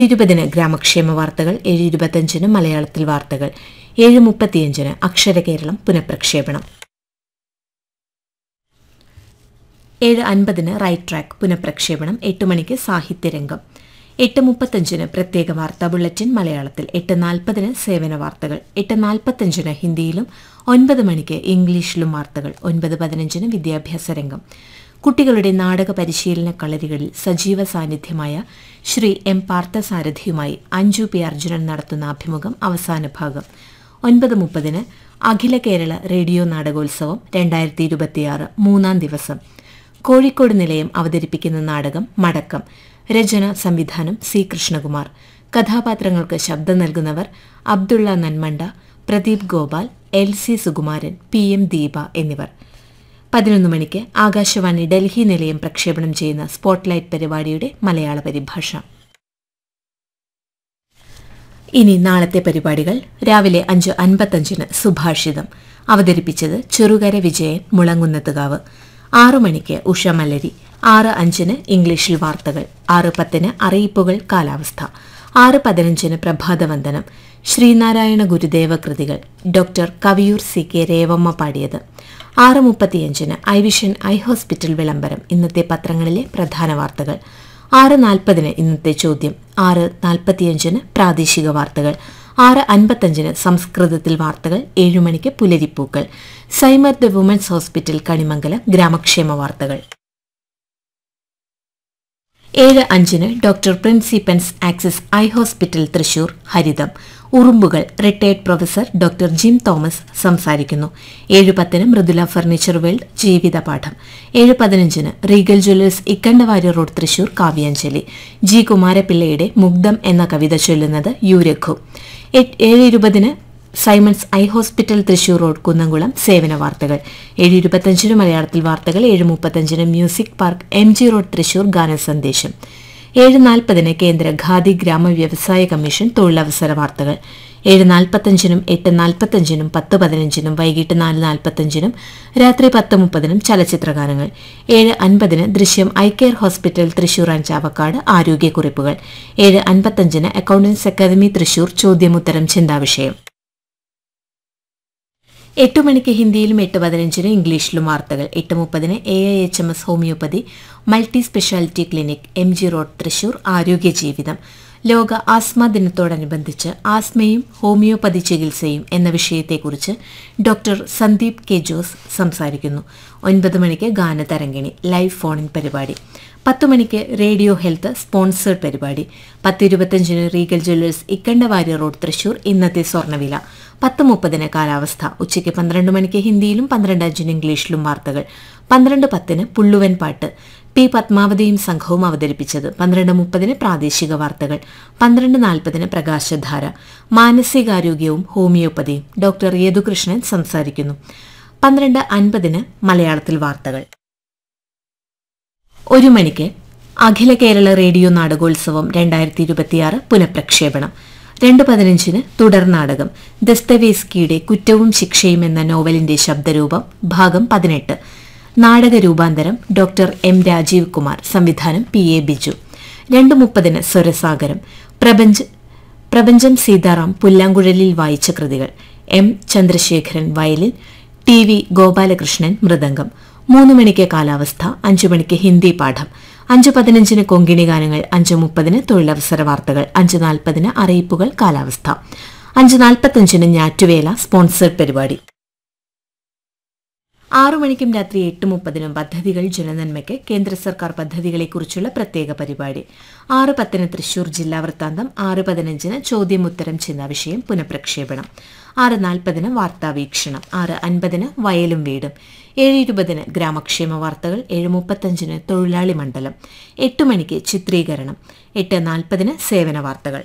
ഇരുപതിന് ഗ്രാമക്ഷേമ വാർത്തകൾ ഏഴ് ഇരുപത്തഞ്ചിന് മലയാളത്തിൽ വാർത്തകൾ ഏഴ് മുപ്പത്തിയഞ്ചിന് അക്ഷരകേരളം പുനഃപ്രക്ഷേപണം ഏഴ് അൻപതിന് റൈറ്റ് ട്രാക്ക് പുനഃപ്രക്ഷേപണം എട്ട് മണിക്ക് സാഹിത്യരംഗം എട്ട് മുപ്പത്തഞ്ചിന് പ്രത്യേക വാർത്താ ബുള്ളറ്റിൻ മലയാളത്തിൽ എട്ട് നാൽപ്പതിന് സേവന വാർത്തകൾ എട്ട് നാൽപ്പത്തഞ്ചിന് ഹിന്ദിയിലും ഒൻപത് മണിക്ക് ഇംഗ്ലീഷിലും വാർത്തകൾ ഒൻപത് പതിനഞ്ചിന് വിദ്യാഭ്യാസ രംഗം കുട്ടികളുടെ നാടക പരിശീലന കളരികളിൽ സജീവ സാന്നിധ്യമായ ശ്രീ എം പാർത്ഥസാരഥിയുമായി അഞ്ജു പി അർജുനൻ നടത്തുന്ന അഭിമുഖം അവസാന ഭാഗം ഒൻപത് മുപ്പതിന് അഖില കേരള റേഡിയോ നാടകോത്സവം രണ്ടായിരത്തി ഇരുപത്തിയാറ് മൂന്നാം ദിവസം കോഴിക്കോട് നിലയം അവതരിപ്പിക്കുന്ന നാടകം മടക്കം രചന സംവിധാനം സി കൃഷ്ണകുമാർ കഥാപാത്രങ്ങൾക്ക് ശബ്ദം നൽകുന്നവർ Abdulla Nanmanda Pradeep Gopal L C Sukumaran P M Deepa എന്നിവർ പതിനൊന്ന് മണിക്ക് ആകാശവാണി ഡൽഹി നിലയം പ്രക്ഷേപണം ചെയ്യുന്ന സ്പോട്ട്ലൈറ്റ് പരിപാടിയുടെ മലയാള പരിഭാഷ ഇനി നാളത്തെ പരിപാടികൾ രാവിലെ അഞ്ച് അൻപത്തഞ്ചിന് സുഭാഷിതം അവതരിപ്പിച്ചത് ചെറുകര വിജയൻ മുളങ്ങുന്നത്തുകാവ് ആറു മണിക്ക് ഉഷ മലരി ആറ് അഞ്ചിന് ഇംഗ്ലീഷിൽ വാർത്തകൾ ആറ് പത്തിന് അറിയിപ്പുകൾ കാലാവസ്ഥ ആറ് പതിനഞ്ചിന് പ്രഭാതവന്ദനം ശ്രീനാരായണ ഗുരുദേവ കൃതികൾ doctor Kaviyoor C K Revamma പാടിയത് ആറ് മുപ്പത്തിയഞ്ചിന് ഐ വിഷൻ ഐ ഹോസ്പിറ്റൽ വിളംബരം ഇന്നത്തെ പത്രങ്ങളിലെ പ്രധാന വാർത്തകൾ ആറ് നാൽപ്പതിന് ഇന്നത്തെ ചോദ്യം ആറ് നാൽപ്പത്തിയഞ്ചിന് പ്രാദേശിക വാർത്തകൾ ആറ് അൻപത്തഞ്ചിന് സംസ്കൃതത്തിൽ വാർത്തകൾ ഏഴുമണിക്ക് പുലരിപ്പൂക്കൾ Simar the women's hospital Kanimangalam ഗ്രാമക്ഷേമ വാർത്തകൾ ഏഴ് അഞ്ചിന് ഡോക്ടർ പ്രിൻസിപ്പൻസ് ആക്സിസ് ഐ ഹോസ്പിറ്റൽ തൃശൂർ ഹരിതം ഉറുമ്പുകൾ retired professor doctor Jim Thomas സംസാരിക്കുന്നു ഏഴ് പത്തിന് മൃദുല ഫർണിച്ചർ വേൾഡ് ജീവിതപാഠം ഏഴ് പതിനഞ്ചിന് Regal jewellers Ikkandavari road Thrissur കാവ്യാഞ്ജലി ജി കുമാരപിള്ളയുടെ മുഗ്ധം എന്ന കവിത ചൊല്ലുന്നത് യു രഘു എട്ട്- ഏഴ് ഇരുപതിന് Simons eye hospital Thrissur road Kunnamkulam സേവന വാർത്തകൾ ഏഴ് ഇരുപത്തഞ്ചിന് മലയാളത്തിൽ വാർത്തകൾ ഏഴ് മുപ്പത്തഞ്ചിന് music park M G road Thrissur ഗാന സന്ദേശം ഏഴ് നാൽപ്പതിന് കേന്ദ്ര ഖാദി ഗ്രാമ വ്യവസായ കമ്മീഷൻ തൊഴിലവസര വാർത്തകൾ ഏഴ് നാൽപ്പത്തഞ്ചിനും എട്ട് നാൽപ്പത്തഞ്ചിനും പത്ത് പതിനഞ്ചിനും വൈകിട്ട് നാല് നാൽപ്പത്തഞ്ചിനും രാത്രി പത്ത് മുപ്പതിനും ചലച്ചിത്രഗാനങ്ങൾ ഏഴ് അൻപതിന് Drishyam eye care hospital Thrissur and Chavakkad ആരോഗ്യക്കുറിപ്പുകൾ ഏഴ് അൻപത്തഞ്ചിന് അക്കൌണ്ടൻസ് അക്കാദമി തൃശൂർ ചോദ്യമുത്തരം ചിന്താവിഷയം എട്ട് മണിക്ക് ഹിന്ദിയിലും എട്ട് പതിനഞ്ചിന് ഇംഗ്ലീഷിലും വാർത്തകൾ എട്ട് മുപ്പതിന് A I H M S homoeopathy multi speciality clinic M G road Thrissur ആരോഗ്യ ജീവിതം ലോക ആസ്മ ദിനത്തോടനുബന്ധിച്ച് ആസ്മയും ഹോമിയോപ്പതി ചികിത്സയും എന്ന വിഷയത്തെക്കുറിച്ച് ഡോക്ടർ സന്ദീപ് കെ ജോസ് സംസാരിക്കുന്നു ഒൻപത് മണിക്ക് ഗാനതരംഗിണി ലൈവ് ഫോണിൻ പരിപാടി പത്ത് മണിക്ക് റേഡിയോ ഹെൽത്ത് സ്പോൺസേഡ് പരിപാടി പത്ത് ഇരുപത്തഞ്ചിന് Regal jewellers Ikkandavari road Thrissur ഇന്നത്തെ സ്വർണ്ണവില പത്ത് മുപ്പതിന് കാലാവസ്ഥ ഉച്ചയ്ക്ക് പന്ത്രണ്ട് മണിക്ക് ഹിന്ദിയിലും പന്ത്രണ്ട് അഞ്ചിന് ഇംഗ്ലീഷിലും വാർത്തകൾ പന്ത്രണ്ട് പത്തിന് പുള്ളുവൻ പാട്ട് പി പത്മാവതിയും സംഘവും അവതരിപ്പിച്ചത് പന്ത്രണ്ട് മുപ്പതിന് പ്രാദേശിക വാർത്തകൾ പന്ത്രണ്ട് നാൽപ്പതിന് പ്രകാശധാര മാനസികാരോഗ്യവും ഹോമിയോപ്പതിയും ഡോക്ടർ യദുകൃഷ്ണൻ സംസാരിക്കുന്നു പന്ത്രണ്ട് അൻപതിന് മലയാളത്തിൽ വാർത്തകൾ ഒരു മണിക്ക് അഖില കേരള റേഡിയോ നാടകോത്സവം രണ്ടായിരത്തി ഇരുപത്തിയാറ് പുനഃപ്രക്ഷേപണം രണ്ട് പതിനഞ്ചിന് തുടർ നാടകം ദസ്തവേസ്കിയുടെ കുറ്റവും ശിക്ഷയും എന്ന നോവലിന്റെ ശബ്ദരൂപം ഭാഗം പതിനെട്ട് നാടക രൂപാന്തരം ഡോക്ടർ എം രാജീവ് കുമാർ സംവിധാനം പി എ ബിജു രണ്ട് മുപ്പതിന് സ്വരസാഗരം പ്രപഞ്ച പ്രപഞ്ചം സീതാറാം പുല്ലാങ്കുഴലിൽ വായിച്ച കൃതികൾ M Chandrasekharan violin T V Gopalakrishnan മൃദംഗം മൂന്ന് മണിക്ക് കാലാവസ്ഥ അഞ്ചു മണിക്ക് ഹിന്ദി പാഠം അഞ്ച് പതിനഞ്ചിന് കൊങ്കിണി ഗാനങ്ങൾ അഞ്ച് മുപ്പതിന് തൊഴിലവസര വാർത്തകൾ അഞ്ച് നാൽപ്പതിന് അറിയിപ്പുകൾ കാലാവസ്ഥ അഞ്ച് നാൽപ്പത്തഞ്ചിന് ഞാറ്റുവേല സ്പോൺസേഡ് പരിപാടി ആറു മണിക്കും രാത്രി എട്ട് മുപ്പതിനും പദ്ധതികൾ ജനനന്മയ്ക്ക് കേന്ദ്ര സർക്കാർ പദ്ധതികളെക്കുറിച്ചുള്ള പ്രത്യേക പരിപാടി ആറ് പത്തിന് തൃശൂർ ജില്ലാ വൃത്താന്തം ആറ് പതിനഞ്ചിന് ചോദ്യമുത്തരം ചിന്ന വിഷയം പുനഃപ്രക്ഷേപണം ആറ് നാൽപ്പതിന് വാർത്താവീക്ഷണം ആറ് അൻപതിന് വയലും വീടും ഏഴ് ഇരുപതിന് ഗ്രാമക്ഷേമ വാർത്തകൾ ഏഴ് മുപ്പത്തഞ്ചിന് തൊഴിലാളി മണ്ഡലം എട്ട് മണിക്ക് ചിത്രീകരണം എട്ട് നാൽപ്പതിന് സേവന വാർത്തകൾ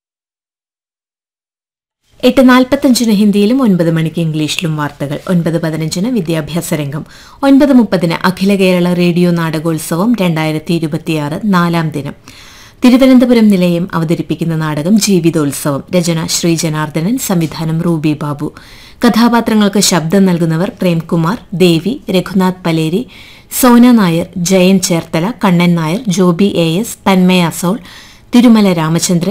എട്ട് നാൽപ്പത്തഞ്ചിന് ഹിന്ദിയിലും ഒൻപത് മണിക്ക് ഇംഗ്ലീഷിലും വാർത്തകൾ ഒൻപത് പതിനഞ്ചിന് വിദ്യാഭ്യാസ രംഗം ഒൻപത് മുപ്പതിന് അഖില കേരള റേഡിയോ നാടകോത്സവം രണ്ടായിരത്തി ഇരുപത്തിയാറ് നാലാം ദിനം തിരുവനന്തപുരം നിലയം അവതരിപ്പിക്കുന്ന നാടകം ജീവിതോത്സവം രചന ശ്രീ ജനാർദ്ദനൻ സംവിധാനം റൂബി ബാബു കഥാപാത്രങ്ങൾക്ക് ശബ്ദം നൽകുന്നവർ പ്രേംകുമാർ ദേവി രഘുനാഥ് പലേരി സോന നായർ ജയൻ ചേർത്തല കണ്ണൻ നായർ ജോബി എ എസ് തന്മയ അസോൾ തിരുമല രാമചന്ദ്രൻ